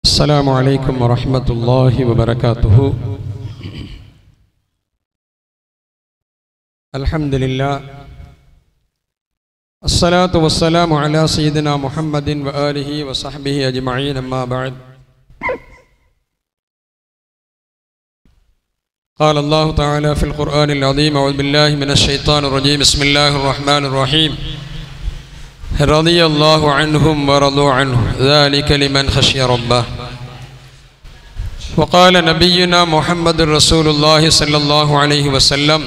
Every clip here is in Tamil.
السلام عليكم ورحمة الله وبركاته الحمد لله الصلاة والسلام على سيدنا محمد وآله وصحبه أجمعين أما بعد قال الله تعالى في القرآن العظيم أعوذ بالله من الشيطان الرجيم بسم الله الرحمن الرحيم رضي الله عنهم ورضوا عنه ذلك لمن خشي ربه وقال نبينا محمد رسول الله صلى الله عليه وسلم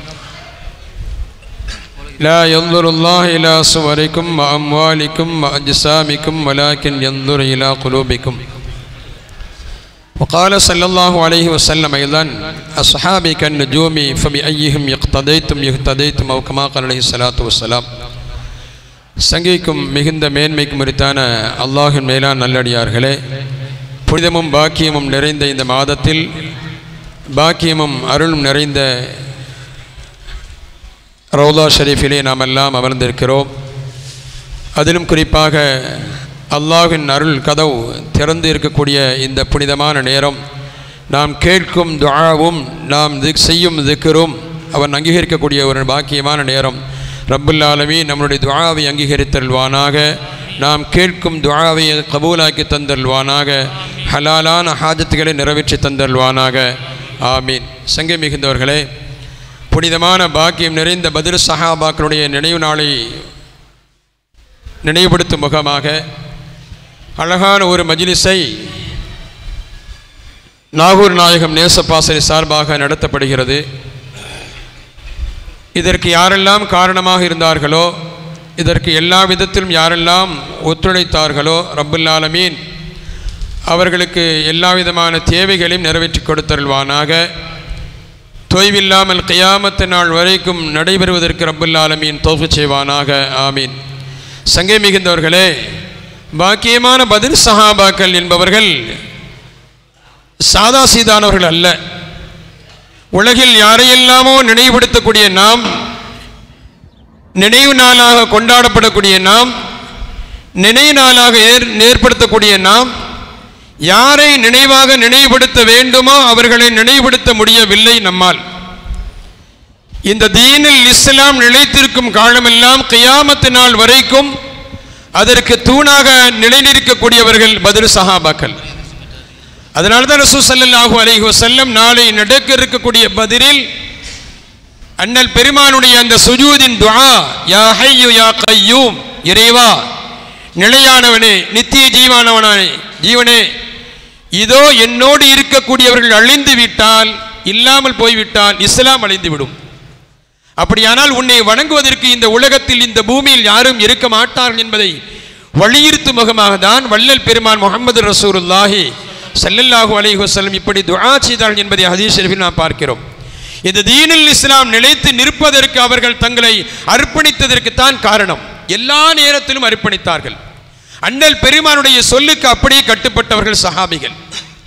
لا ينظر الله إلى صوركم وأموالكم وأجسامكم ولكن ينظر إلى قلوبكم وقال صلى الله عليه وسلم أيضا أصحابي كالنجوم فبأيهم يقتديتم يهتديتم أو كما قال عليه الصلاة والسلام சங்கிக்கும் மிகுந்த மேன்மைக்கும் உரித்தான அல்லாஹின் மேலான் நல்லடியார்களே புனிதமும் பாக்கியமும் நிறைந்த இந்த மாதத்தில் பாக்கியமும் அருளும் நிறைந்த ரவுலா ஷரீஃபிலே நாம் எல்லாம் அமர்ந்திருக்கிறோம் அதிலும் குறிப்பாக அல்லாஹின் அருள் கதவு திறந்து இருக்கக்கூடிய இந்த புனிதமான நேரம் நாம் கேட்கும் துஆவும் நாம் திக் செய்யும் திக்கரும் அவன் அங்கீகரிக்கக்கூடிய ஒரு பாக்கியமான நேரம் ரப்புல் ஆலமீ நம்முடைய துஆவை அங்கீகரித்தல்வானாக நாம் கேட்கும் துஆவை கபூலாக்கி தந்தல்வானாக ஹலாலான ஹாஜத்துகளை நிறைவேற்றி தந்தல்வானாக ஆமீன் சங்கை மிகுந்தவர்களே புனிதமான பாக்கியம் நிறைந்த பதில் சஹாபாக்களுடைய நினைவு நாளை நினைவுபடுத்தும் முகமாக அழகான ஒரு மஜிலிஸை நாகூர் நாயகம் நேசப்பாசனை சார்பாக நடத்தப்படுகிறது இதற்கு யாரெல்லாம் காரணமாக இருந்தார்களோ இதற்கு எல்லா விதத்திலும் யாரெல்லாம் ஒத்துழைத்தார்களோ ரப்புல் ஆலமீன் அவர்களுக்கு எல்லா விதமான தேவைகளையும் நிறைவேற்றி கொடுத்தருள்வானாக தொய்வில்லாமல் கியாமத்து நாள் வரைக்கும் நடைபெறுவதற்கு ரப்புல் ஆலமீன் தோஃபு செய்வானாக ஆமீன் சங்கை மிகுந்தவர்களே பாக்கியமான பதில் சஹாபாக்கள் என்பவர்கள் சாதா சீதானவர்கள் அல்ல உலகில் யாரையெல்லாமோ நினைவுபடுத்தக்கூடிய நாம் நினைவு நாளாக கொண்டாடப்படக்கூடிய நாம் நினைவு நாளாக ஏற் ஏற்படுத்தக்கூடிய நாம் யாரை நினைவாக நினைவுபடுத்த வேண்டுமோ அவர்களை நினைவுபடுத்த முடியவில்லை நம்மால் இந்த தீனில் இஸ்லாம் நிலைத்திருக்கும் காலமெல்லாம் கியாமத்து நாள் வரைக்கும் அதற்கு தூணாக நிலைநிற்கக்கூடியவர்கள் பதில் சஹாபாக்கள் அதனால தான் ரசூ சல்லாஹூ அலைஹி வசல்லம் நாளை நடக்க இருக்கக்கூடிய பதிலில் அண்ணல் பெருமானுடைய அந்த சுஜூதின் துஆ யா ஹையு யா கையூம் இறைவா நிலையானவனே நித்திய ஜீவானவனே ஜீவனே இதோ என்னோடு இருக்கக்கூடியவர்கள் அழிந்து விட்டால் இல்லாமல் போய்விட்டால் இஸ்லாம் அழிந்து விடும் அப்படியானால் உன்னை வணங்குவதற்கு இந்த உலகத்தில் இந்த பூமியில் யாரும் இருக்க மாட்டார்கள் என்பதை வலியுறுத்தும் முகமாக தான் வள்ளல் பெருமான் முகமது ரசூருல்லாஹி சல்லல்லாஹு அலைஹி வஸல்லம் இப்படி துஆ செய்தார்கள் என்பதை ஹதீஸ் ஷரீஃபில் நாம் பார்க்கிறோம் இந்த தீனில் இஸ்லாம் நிலைத்து நிற்பதற்கு அவர்கள் தங்களை அர்ப்பணித்ததற்கு தான் காரணம் எல்லா நேரத்திலும் அர்ப்பணித்தார்கள் அண்ணல் பெருமானுடைய சொல்லுக்கு அப்படியே கட்டுப்பட்டவர்கள் சஹாபிகள்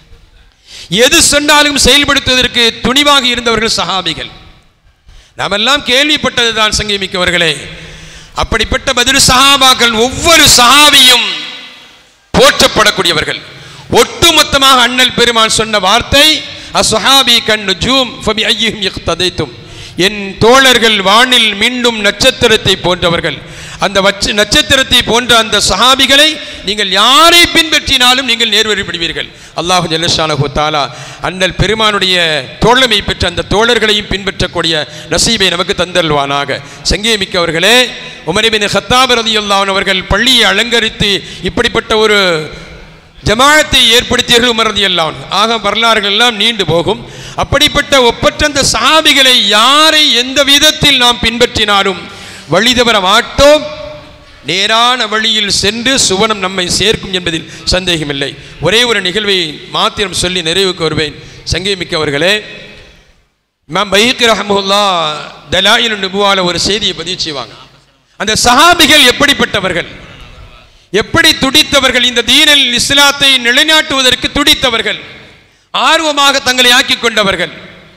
எது சொன்னாலும் செயல்படுத்துவதற்கு துணிவாக இருந்தவர்கள் சஹாபிகள் நாமெல்லாம் கேள்விப்பட்டதுதான் சங்கமிக்கவர்களே அப்படிப்பட்ட பதில் சஹாபாக்கள் ஒவ்வொரு சஹாபியும் போற்றப்படக்கூடியவர்கள் ஒட்டுமொத்தமாக அண்ணல் பெருமான் சொன்ன வார்த்தை அஸ்ஹாபி கண் ஜூம் ஃபபி ஐயும் இக்ததைத்தும் என் தோழர்கள் வானில் மீண்டும் நட்சத்திரத்தை போன்றவர்கள் அந்த வச்ச நட்சத்திரத்தை போன்ற அந்த சஹாபிகளை நீங்கள் யாரை பின்பற்றினாலும் நீங்கள் நேர்வழிப்படுவீர்கள் அல்லாஹு ஜல்லஷானஹு தாலா அண்ணல் பெருமானுடைய தோழமை பெற்ற அந்த தோழர்களையும் பின்பற்றக்கூடிய நசீபை நமக்கு தந்தல்வானாக சங்கேமிக்கவர்களே உமரிபின் ஹத்தாப் ரதியுல்லான் அவர்கள் பள்ளியை அலங்கரித்து இப்படிப்பட்ட ஒரு ஜமாயத்தை ஏற்படுத்தியவர்கள் உமரதி எல்லாம் ஆக வரலாறுகள் எல்லாம் நீண்டு போகும் அப்படிப்பட்ட ஒப்பற்ற அந்த சாபிகளை யாரை எந்த விதத்தில் நாம் பின்பற்றினாலும் வழி தவற மாட்டோம் நேரான வழியில் சென்று சுவனம் நம்மை சேர்க்கும் என்பதில் சந்தேகமில்லை ஒரே ஒரு நிகழ்வை மாத்திரம் சொல்லி நிறைவுக்கு வருவேன் சங்கேமிக்கவர்களே மேம் பைக்கு ரஹமுல்லா தலாயில் நுபுவால ஒரு செய்தியை பதிவு செய்வாங்க அந்த சஹாபிகள் எப்படிப்பட்டவர்கள் எப்படி துடித்தவர்கள் இந்த தீனில் இஸ்லாத்தை நிலைநாட்டுவதற்கு துடித்தவர்கள் ஆர்வமாக தங்களை ஆக்கிக் கொண்டவர்கள்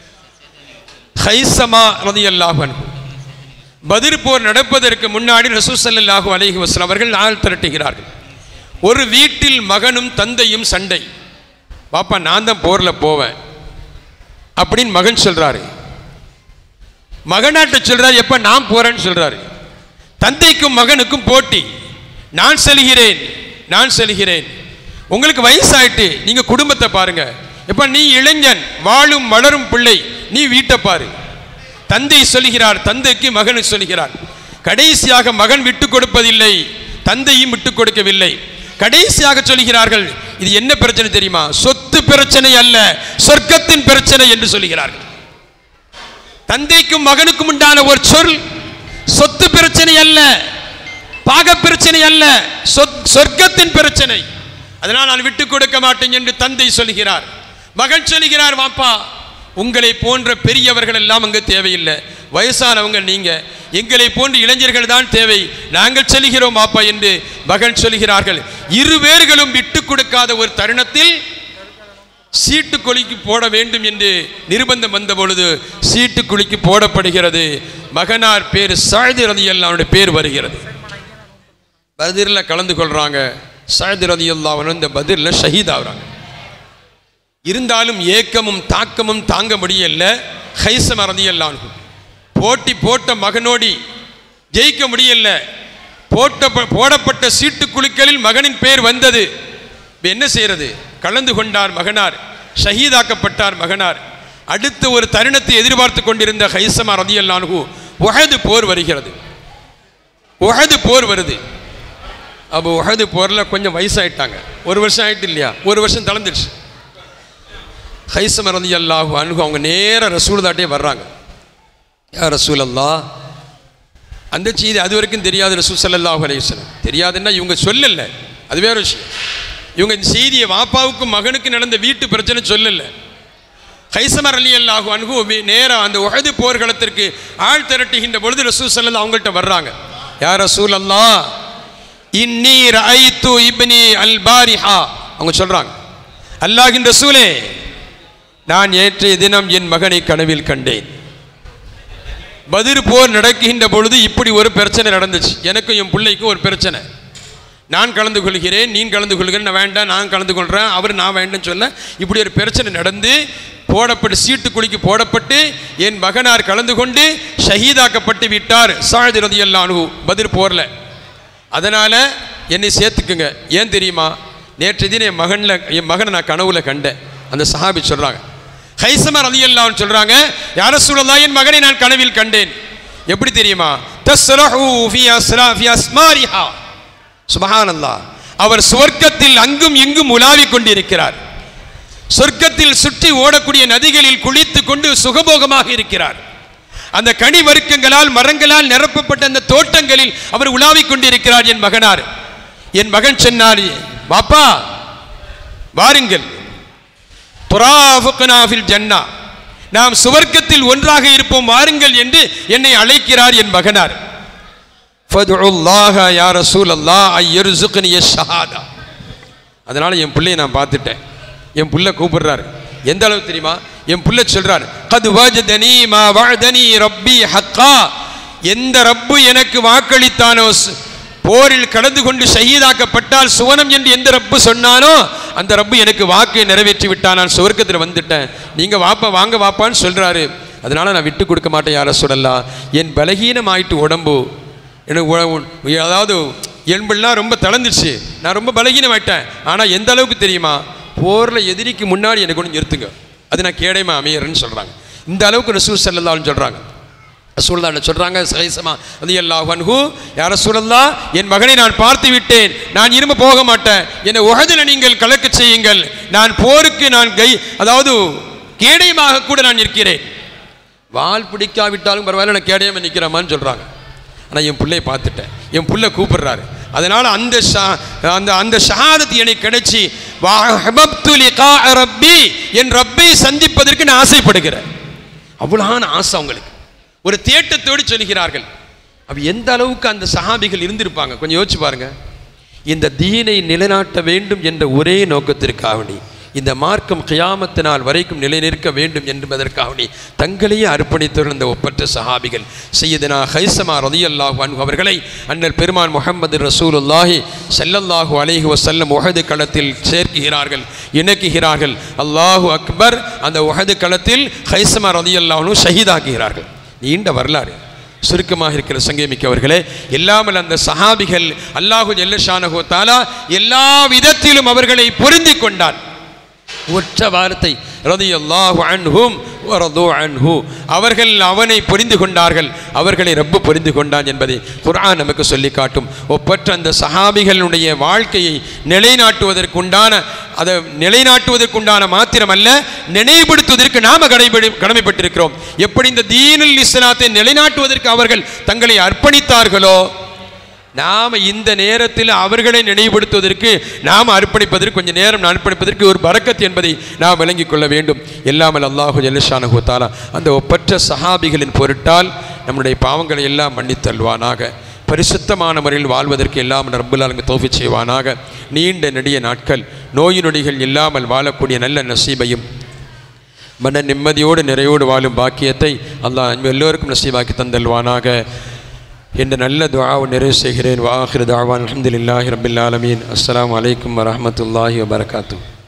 ஹைசமா ரதியல்லாஹன் பதிர் போர் நடப்பதற்கு முன்னாடி ரசூசல்லாஹு அலைஹி வஸல்லம் அவர்கள் ஆள் திரட்டுகிறார்கள் ஒரு வீட்டில் மகனும் தந்தையும் சண்டை பாப்பா நான் தான் போரில் போவேன் அப்படின்னு மகன் சொல்றாரு மகனாட்ட சொல்றாரு எப்ப நான் போறேன்னு சொல்றாரு தந்தைக்கும் மகனுக்கும் போட்டி நான் செல்கிறேன் நான் செல்கிறேன் உங்களுக்கு வயசாயிட்டு நீங்க குடும்பத்தை பாருங்க எப்ப நீ இளைஞன் வாழும் மலரும் பிள்ளை நீ வீட்டை பாரு தந்தை சொல்கிறார் தந்தைக்கு மகன் சொல்கிறார் கடைசியாக மகன் விட்டு கொடுப்பதில்லை தந்தையும் விட்டு கொடுக்கவில்லை கடைசியாக சொல்கிறார்கள் இது என்ன பிரச்சனை தெரியுமா சொத்து பிரச்சனை அல்ல சொர்க்கத்தின் பிரச்சனை என்று சொல்கிறார்கள் தந்தைக்கும் மகனுக்கும் உண்டான ஒரு சொல் சொத்து பிரச்சனை அல்ல பாக பிரச்சனை அல்ல சொத்- சொர்க்கத்தின் பிரச்சனை அதனால் நான் விட்டு கொடுக்க மாட்டேன் என்று தந்தை சொல்கிறார் மகன் சொல்கிறார் வாப்பா உங்களை போன்ற பெரியவர்கள் எல்லாம் அங்கு தேவையில்லை வயசானவங்க நீங்க எங்களை போன்ற இளைஞர்கள் தான் தேவை நாங்கள் செல்கிறோம் வாப்பா என்று மகன் சொல்கிறார்கள் இரு பேர்களும் விட்டு கொடுக்காத ஒரு தருணத்தில் சீட்டு குலுக்கி போட வேண்டும் என்று நிர்பந்தம் வந்த பொழுது சீட்டு குலுக்கி போடப்படுகிறது மகனார் பேர் சாயதி ரதி அவனுடைய பேர் வருகிறது பதிரில் கலந்து கொள்றாங்க சாயதி ரதி அல்லாவன் இந்த பதிரில் ஷஹீத் ஆகுறாங்க இருந்தாலும் ஏக்கமும் தாக்கமும் தாங்க முடியல ஹைசம ரதி போட்டி போட்ட மகனோடி ஜெயிக்க முடியல போட்ட போடப்பட்ட சீட்டு குலுக்களில் மகனின் பேர் வந்தது இப்ப என்ன செய்யறது கலந்து கொண்டார் மகனார் ஷஹீதாக்கப்பட்டார் மகனார் அடுத்த ஒரு தருணத்தை எதிர்பார்த்து கொண்டிருந்த ஹைசமா ரதியல்லானு உஹது போர் வருகிறது உஹது போர் வருது அப்போ உஹது போரில் கொஞ்சம் வயசாயிட்டாங்க ஒரு வருஷம் ஆயிட்டு இல்லையா ஒரு வருஷம் தளர்ந்துடுச்சு ஹைசம ரதி அல்லாஹு அனுகு அவங்க நேர ரசூல்தாட்டே வர்றாங்க யா ரசூல் அல்லாஹ் அந்த செய்தி அது வரைக்கும் தெரியாது ரசூல் ஸல்லல்லாஹு அலைஹி வஸல்லம் தெரியாதுன்னா இவங்க சொல்லல அது வேற விஷயம் இவங்க இந்த செய்தியை வாப்பாவுக்கும் மகனுக்கு நடந்த வீட்டு பிரச்சனை சொல்லல ஹைசமர் அலி அல்லாஹு அன்ஹு நேராக அந்த உஹது போர்க்களத்திற்கு ஆள் திரட்டுகின்ற பொழுது ரசூல் ஸல்லல்லாஹு அவங்கள்ட்ட வர்றாங்க யா ரசூல் அல்லாஹ் இன்னி ரஐத்து இப்னி அல் பாரிஹா அவங்க சொல்றாங்க அல்லாஹ்வின் ரசூலே நான் நேற்றைய தினம் என் மகனை கனவில் கண்டேன் பதிர் போர் நடக்கின்ற பொழுது இப்படி ஒரு பிரச்சனை நடந்துச்சு எனக்கும் என் பிள்ளைக்கும் ஒரு பிரச்சனை நான் கலந்து கொள்கிறேன் நீ கலந்து கொள்கிறேன் நான் வேண்டாம் நான் கலந்து கொள்கிறேன் அவர் நான் வேண்டாம்னு சொல்ல இப்படி ஒரு பிரச்சனை நடந்து போடப்பட்டு சீட்டு குலுக்கி போடப்பட்டு என் மகனார் கலந்து கொண்டு ஷஹீதாக்கப்பட்டு விட்டார் சாயதி ரதியல்லானு பதிர் போரில் அதனால் என்னை சேர்த்துக்குங்க ஏன் தெரியுமா நேற்று தினம் என் மகனில் என் மகனை நான் கனவுல கண்டேன் அந்த சஹாபி சொல்கிறாங்க ஹைசமர் ரலியல்லாஹு சொல்றாங்க யார சூழல்லா என் மகனை நான் கனவில் கண்டேன் எப்படி தெரியுமா தஸ்ரஹு ஃபி அஸ்ரா ஃபி அஸ்மாரிஹா சுபஹானல்லாஹ் அவர் சொர்க்கத்தில் அங்கும் இங்கும் உலாவிக் கொண்டிருக்கிறார் சொர்க்கத்தில் சுற்றி ஓடக்கூடிய நதிகளில் குளித்து கொண்டு சுகபோகமாக இருக்கிறார் அந்த கனி வர்க்கங்களால் மரங்களால் நிரப்பப்பட்ட அந்த தோட்டங்களில் அவர் உலாவிக் கொண்டிருக்கிறார் என் மகனார் என் மகன் சொன்னார் பாப்பா வாருங்கள் துராஃபுக்னாஃபில் ஜன்னா நாம் சுவர்க்கத்தில் ஒன்றாக இருப்போம் வாருங்கள் என்று என்னை அழைக்கிறார் என் மகனார் ஃபதுல்லாஹ யா ரசூலல்லாஹ் ஐயர்சுக்னி ஷஹாதா அதனால என் பிள்ளையை நான் பார்த்துட்டேன் என் புள்ள கூப்பிடுறாரு எந்த அளவு தெரியுமா என் புள்ள சொல்றாரு கது வஜதனி மா வஅதனி ரப்பி ஹக்கா எந்த ரப்பு எனக்கு வாக்களித்தானோ சு- போரில் கலந்து கொண்டு ஷஹீதாக்கப்பட்டால் சுவனம் என்று எந்த ரப்பு சொன்னானோ அந்த ரப்பு எனக்கு வாக்கை நிறைவேற்றி விட்டான் நான் சுவர்க்கத்தில் வந்துட்டேன் நீங்க வாப்பா வாங்க வாப்பான்னு சொல்றாரு அதனால நான் விட்டு கொடுக்க மாட்டேன் யார சொல்லலாம் என் பலகீனம் ஆயிட்டு உடம்பு எனக்கு உ- உ- அதாவது எலும்பெல்லாம் ரொம்ப தளர்ந்துச்சு நான் ரொம்ப பலகீனமாயிட்டேன் ஆனால் எந்த அளவுக்கு தெரியுமா போரில் எதிரிக்கு முன்னாடி எனக்கு ஒன்று நிறுத்துங்க அது நான் கேடயமா அமையறேன்னு சொல்கிறாங்க இந்த அளவுக்கு ரசூல் செல்லல்லான்னு சொல்கிறாங்க ரசூல்லா சொல்கிறாங்க சைசமா அது அல்லாஹ் அன்ஹு யார சூழல்லா என் மகனை நான் பார்த்து விட்டேன் நான் இரும்ப போக மாட்டேன் என்னை உகதில் நீங்கள் கலக்க செய்யுங்கள் நான் போருக்கு நான் கை அதாவது கேடயமாக கூட நான் நிற்கிறேன் வால் பிடிக்காவிட்டாலும் பரவாயில்ல நான் கேடயமாக நிற்கிறேமான்னு சொல்கிறாங்க ஆனால் என் பிள்ளையை பார்த்துட்டேன் என் புள்ள கூப்பிடுறாரு அதனால் அந்த ஷா- அந்த அந்த ஷஹாதத் எனக்கு கிடைச்சி வஹபப்து லிகா ரப்பி என் ரப்பை சந்திப்பதற்கு நான் ஆசைப்படுகிறேன் அவ்வளோன ஆசை அவங்களுக்கு ஒரு தேட்டத்தோடு சொல்கிறார்கள் அப்ப எந்த அளவுக்கு அந்த சஹாபிகள் இருந்திருப்பாங்க கொஞ்சம் யோசிச்சு பாருங்க இந்த தீனை நிலைநாட்ட வேண்டும் என்ற ஒரே நோக்கத்திற்காக வேண்டி இந்த மார்க்கம் கியாமத்து நாள் வரைக்கும் நிலைநிற்க வேண்டும் என்பதற்காக தங்களையே அர்ப்பணித்தவர்கள் இந்த ஒப்பற்ற சஹாபிகள் சையதுனா ஹைசமா ரதியல்லாஹு அன்ஹு அவர்களை அண்ணல் பெருமான் முஹம்மது ரசூலுல்லாஹி ஸல்லல்லாஹு அலைஹி வஸல்லம் உஹது களத்தில் சேர்க்கிறார்கள் இணக்குகிறார்கள் அல்லாஹு அக்பர் அந்த உஹது களத்தில் ஹைசமா ரதியல்லாஹு ஷஹீதாக்குகிறார்கள் நீண்ட வரலாறு சுருக்கமாக இருக்கிற சங்கமிக்கவர்களே எல்லாமல் அந்த சஹாபிகள் அல்லாஹு ஜல்லஷானஹு தாலா எல்லா விதத்திலும் அவர்களை பொருந்தி கொண்டான் ஒற்ற வார்த்தை ரதியல்லாஹு அன்ஹும் வரது அன்ஹு அவர்கள் அவனை புரிந்து கொண்டார்கள் அவர்களை ரப்பு புரிந்து கொண்டான் என்பதை குர்ஆன் நமக்கு சொல்லி காட்டும் ஒப்பற்ற அந்த சஹாபிகளுடைய வாழ்க்கையை நிலைநாட்டுவதற்குண்டான அதை நிலைநாட்டுவதற்குண்டான மாத்திரமல்ல நினைவுபடுத்துவதற்கு நாம கடைபிடி கடமைப்பட்டிருக்கிறோம் எப்படி இந்த தீனுல் இஸ்லாத்தை நிலைநாட்டுவதற்கு அவர்கள் தங்களை அர்ப்பணித்தார்களோ நாம் இந்த நேரத்தில் அவர்களை நினைவுபடுத்துவதற்கு நாம் அர்ப்பணிப்பதற்கு கொஞ்சம் நேரம் அர்ப்பணிப்பதற்கு ஒரு பரக்கத் என்பதை நாம் விளங்கிக் கொள்ள வேண்டும் எல்லாமல் அல்லாஹு ஜல்லிஷானு தாலா அந்த ஒப்பற்ற சஹாபிகளின் பொருட்டால் நம்முடைய பாவங்களை எல்லாம் மன்னித்தல்வானாக பரிசுத்தமான முறையில் வாழ்வதற்கு எல்லாம் ரப்புல் அலங்கு தோஃபி செய்வானாக நீண்ட நெடிய நாட்கள் நோய் நொடிகள் இல்லாமல் வாழக்கூடிய நல்ல நசீபையும் மன நிம்மதியோடு நிறையோடு வாழும் பாக்கியத்தை அல்லாஹ் எல்லோருக்கும் நசீபாக்கி தந்தல்வானாக என்ற நல்ல துஆவை நிறைவு செய்கிறேன் வாஹிர் தாவான் அலமதுல்லாஹி ரபில் ஆலமீன் அஸ்ஸலாமு அலைக்கும் வரஹ்மத்துல்லாஹி வபரகாத்துஹ்